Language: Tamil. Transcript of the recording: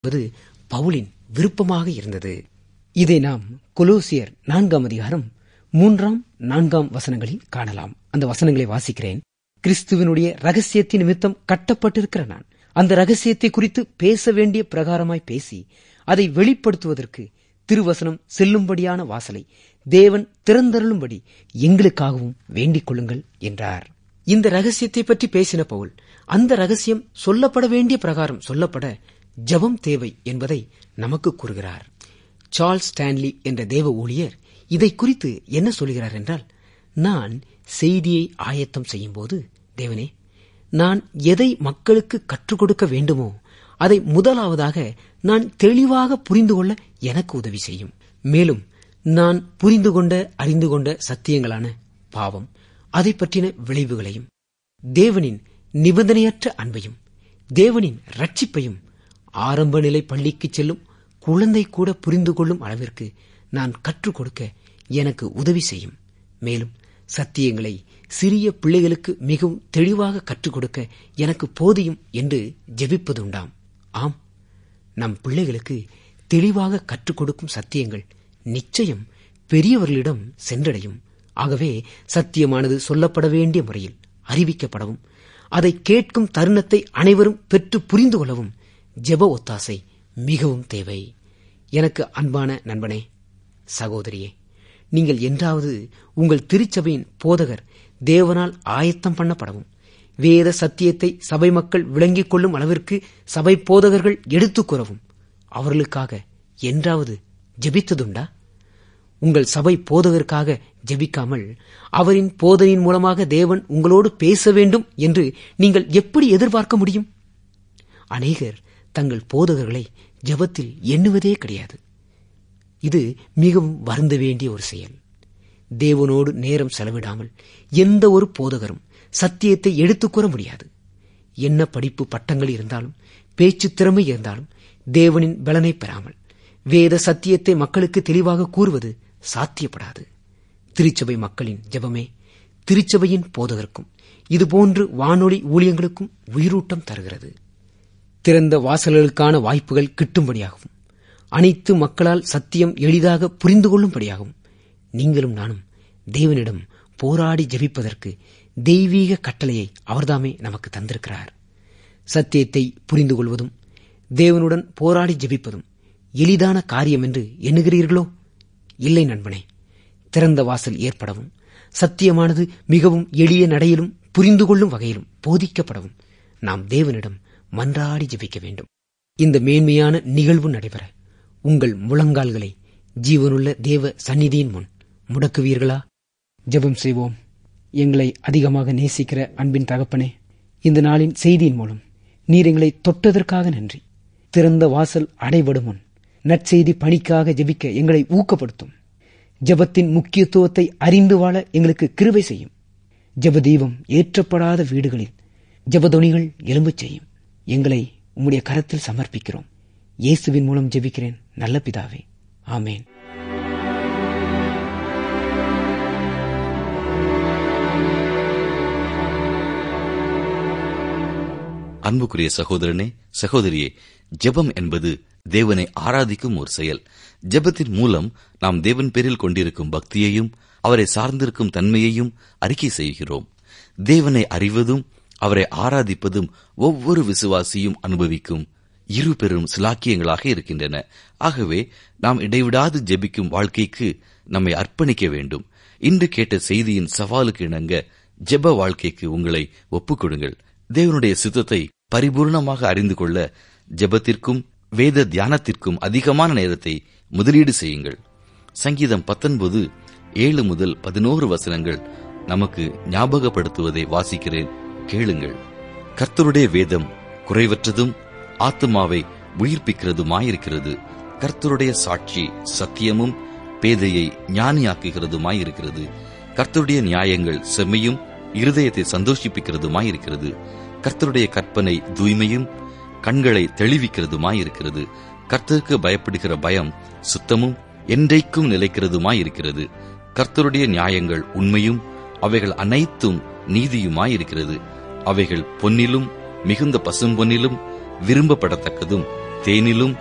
என்பது பவுலின் விருப்பமாக இருந்தது இதை நாம் கொலோசியர் நான்காம் அதிகாரம் மூன்றாம் நான்காம் வசனங்களில் காணலாம் அந்த வசனங்களை வாசிக்கிறேன் கிறிஸ்துவனுடைய ரகசியத்தின் நிமித்தம் கட்டப்பட்டிருக்கிற நான் அந்த ரகசியத்தை குறித்து பேச வேண்டிய பிரகாரமாய் பேசி அதை வெளிப்படுத்துவதற்கு திருவசனம் செல்லும்படியான வாசலை தேவன் திறந்தருளும்படி எங்களுக்காகவும் வேண்டிக் கொள்ளுங்கள் என்றார் இந்த ரகசியத்தை பற்றி பேசின பவுல் அந்த ரகசியம் சொல்லப்பட வேண்டிய பிரகாரம் சொல்லப்பட ஜபம் தேவை என்பதை நமக்கு கூறுகிறார் சார்ல்ஸ் ஸ்டான்லி என்ற தேவ ஊழியர் இதை குறித்து என்ன சொல்கிறார் என்றால் நான் செய்தியை ஆயத்தம் செய்யும்போது தேவனே நான் எதை மக்களுக்கு கற்றுக் கொடுக்க வேண்டுமோ அதை முதலாவதாக நான் தெளிவாக புரிந்து கொள்ள எனக்கு உதவி செய்யும் மேலும் நான் புரிந்து கொண்ட அறிந்து கொண்ட சத்தியங்களான பாவம் அதை பற்றின விளைவுகளையும் தேவனின் நிபந்தனையற்ற அன்பையும் தேவனின் ரட்சிப்பையும் ஆரம்ப நிலை பள்ளிக்கு செல்லும் குழந்தை கூட புரிந்து கொள்ளும் அளவிற்கு நான் கற்றுக் கொடுக்க எனக்கு உதவி செய்யும் மேலும் சத்தியங்களை சிறிய பிள்ளைகளுக்கு மிகவும் தெளிவாக கற்றுக் கொடுக்க எனக்கு போதியும் என்று ஜெபிப்பதுண்டாம் ஆம் நம் பிள்ளைகளுக்கு தெளிவாக கற்றுக் கொடுக்கும் சத்தியங்கள் நிச்சயம் பெரியவர்களிடம் சென்றடையும் ஆகவே சத்தியமானது சொல்லப்பட வேண்டிய முறையில் அறிவிக்கப்படவும் அதை கேட்கும் தருணத்தை அனைவரும் பெற்று புரிந்து கொள்ளவும் ஜெப ஒத்தாசை மிகவும் தேவை எனக்கு அன்பான நண்பனே சகோதரியே நீங்கள் என்றாவது உங்கள் திருச்சபையின் போதகர் தேவனால் ஆயத்தம் பண்ணப்படவும் வேத சத்தியத்தை சபை மக்கள் விளங்கிக் கொள்ளும் அளவிற்கு சபை போதகர்கள் எடுத்துக் கூறவும் அவர்களுக்காக என்றாவது ஜெபித்ததுண்டா உங்கள் சபை போதகருக்காக ஜெபிக்காமல் அவரின் போதனையின் மூலமாக தேவன் உங்களோடு பேச வேண்டும் என்று நீங்கள் எப்படி எதிர்பார்க்க முடியும் அநேகர் தங்கள் போதகர்களை ஜெபத்தில் எண்ணுவதே கிடையாது இது மிகவும் வருந்த வேண்டிய ஒரு செயல் தேவனோடு நேரம் செலவிடாமல் எந்த ஒரு போதகரும் சத்தியத்தை எடுத்துக் கூற முடியாது என்ன படிப்பு பட்டங்கள் இருந்தாலும் பேச்சு திறமை இருந்தாலும் தேவனின் பலனை பெறாமல் வேத சத்தியத்தை மக்களுக்கு தெளிவாக கூறுவது சாத்தியப்படாது திருச்சபை மக்களின் ஜெபமே திருச்சபையின் போதகருக்கும் இதுபோன்று வானொலி ஊழியங்களுக்கும் உயிரூட்டம் தருகிறது திறந்த வாசல்களுக்கான வாய்ப்புகள் கிட்டும்படியாகவும் அனைத்து மக்களால் சத்தியம் எளிதாக புரிந்து கொள்ளும்படியாகவும் நீங்களும் நானும் தேவனிடம் போராடி ஜெபிப்பதற்கு தெய்வீக கட்டளையை அவர்தாமே நமக்கு தந்திருக்கிறார் சத்தியத்தை புரிந்து கொள்வதும் தேவனுடன் போராடி ஜெபிப்பதும் எளிதான காரியம் என்று எண்ணுகிறீர்களோ இல்லை நண்பனே திறந்த வாசல் ஏற்படவும் சத்தியமானது மிகவும் எளிய நடையிலும் புரிந்து கொள்ளும் வகையிலும் போதிக்கப்படவும் நாம் தேவனிடம் மன்றாடி ஜெபிக்க வேண்டும் இந்த மேன்மையான நிகழ்வு நடைபெற உங்கள் முழங்கால்களை ஜீவனுள்ள தேவ சந்நிதியின் முன் முடக்குவீர்களா ஜெபம் செய்வோம் எங்களை அதிகமாக நேசிக்கிற அன்பின் தகப்பனே இந்த நாளின் செய்தியின் மூலம் நீர் எங்களை தொட்டதற்காக நன்றி திறந்த வாசல் அடைபடும் முன் நற்செய்தி பணிக்காக ஜெபிக்க எங்களை ஊக்கப்படுத்தும் ஜெபத்தின் முக்கியத்துவத்தை அறிந்து வாழ எங்களுக்கு கிருபை செய்யும் ஜெப தீபம் ஏற்றப்படாத வீடுகளில் ஜெபதொனிகள் எலும்புச் செய்யும் எங்களை உம்முடைய கரத்தில் சமர்ப்பிக்கிறோம் இயேசுவின் மூலம் ஜெபிக்கிறேன் நல்ல பிதாவே ஆமேன் அன்புக்குரிய சகோதரனே சகோதரியே ஜெபம் என்பது தேவனை ஆராதிக்கும் ஒரு செயல் ஜெபத்தின் மூலம் நாம் தேவன் பேரில் கொண்டிருக்கும் பக்தியையும் அவரை சார்ந்திருக்கும் தன்மையையும் அறிக்கை செய்கிறோம் தேவனை அறிவதும் அவரை ஆராதிப்பதும் ஒவ்வொரு விசுவாசியும் அனுபவிக்கும் இரு பெரும் சிலாக்கியங்களாக இருக்கின்றன ஆகவே நாம் இடைவிடாது ஜெபிக்கும் வாழ்க்கைக்கு நம்மை அர்ப்பணிக்க வேண்டும் இன்று கேட்ட செய்தியின் சவாலுக்கு இணங்க ஜெப வாழ்க்கைக்கு உங்களை ஒப்புக் கொடுங்கள் தேவனுடைய சித்தத்தை பரிபூர்ணமாக அறிந்து கொள்ள ஜெபத்திற்கும் வேத தியானத்திற்கும் அதிகமான நேரத்தை முதலீடு செய்யுங்கள் சங்கீதம் பத்தொன்பது ஏழு முதல் பதினோரு வசனங்கள் நமக்கு ஞாபகப்படுத்துவதை வாசிக்கிறேன் கேளுங்கள் கர்த்தருடைய வேதம் குறைவற்றதும் ஆத்மாவை உயிர்ப்பிக்கிறதுமாயிருக்கிறது கர்த்தருடைய சாட்சி சத்தியமும் பேதையை ஞானியாக்குகிறதுமாயிருக்கிறது கர்த்தருடைய நியாயங்கள் செம்மையும் இருதயத்தை சந்தோஷிப்பிக்கிறதுமாயிருக்கிறது கர்த்தருடைய கற்பனை தூய்மையும் கண்களை தெளிவிக்கிறதுமாயிருக்கிறது கர்த்தருக்கு பயப்படுகிற பயம் சுத்தமும் என்றைக்கும் நிலைக்கிறதுமாயிருக்கிறது கர்த்தருடைய நியாயங்கள் உண்மையும் அவைகள் அனைத்தும் நீதியுமாயிருக்கிறது அவைகள் பொன்னிலும் மிகுந்த பசும்பொன்னிலும் விரும்பப்படத்தக்கதும் தேனிலும்